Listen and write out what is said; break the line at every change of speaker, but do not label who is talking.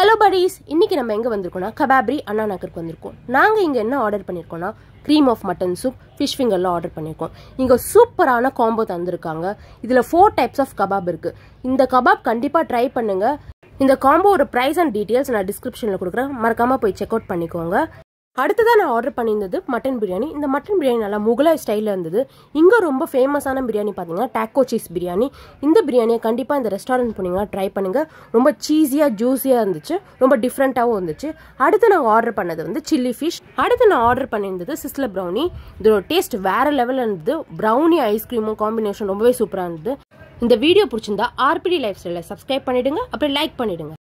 hello buddies இன்னைக்கு நம்ம எங்கே வந்திருக்கோம்னா கபாப்ரி அண்ணா நகருக்கு வந்திருக்கோம் நாங்கள் இங்கே என்ன ஆர்டர் பண்ணியிருக்கோம்னா cream of mutton soup fish ஃபிங்கர்லாம் ஆர்டர் பண்ணியிருக்கோம் இங்கே சூப்பரான காம்போ தந்திருக்காங்க இதில் ஃபோர் டைப்ஸ் ஆஃப் கபாப் இருக்குது இந்த கபாப் கண்டிப்பாக ட்ரை பண்ணுங்க இந்த காம்போவோட ப்ரைஸ் அண்ட் டீட்டெயில்ஸ் நான் டிஸ்கிரிப்ஷனில் கொடுக்குறேன் மறக்காமல் போய் செக் அவுட் பண்ணிக்கோங்க அடுத்ததாக நான் ஆர்டர் பண்ணியிருந்தது மட்டன் பிரியாணி இந்த மட்டன் பிரியாணி நல்லா முகலாய் ஸ்டைலில் இருந்தது இங்கே ரொம்ப ஃபேமஸான பிரியாணி பார்த்தீங்கன்னா டேக்கோ சீஸ் பிரியாணி இந்த பிரியாணியை கண்டிப்பாக இந்த ரெஸ்டாரண்ட் போனீங்கன்னா ட்ரை பண்ணுங்கள் ரொம்ப சீஸியாக ஜூஸியாக இருந்துச்சு ரொம்ப டிஃப்ரெண்ட்டாகவும் இருந்துச்சு அடுத்து நான் ஆர்டர் பண்ணது வந்து சில்லி ஃபிஷ் அடுத்து நான் ஆர்டர் பண்ணியிருந்தது சிஸ்ல ப்ரௌனி இதோட டேஸ்ட் வேற லெவலில் இருந்தது ப்ரௌனி ஐஸ்கிரீமும் காம்பினேஷன் ரொம்பவே சூப்பராக இருந்தது இந்த வீடியோ பிடிச்சிருந்தா ஆர்பிடி லைஃப் ஸ்டைலை சப்ஸ்கிரைப் பண்ணிடுங்க அப்புறம் லைக் பண்ணிடுங்க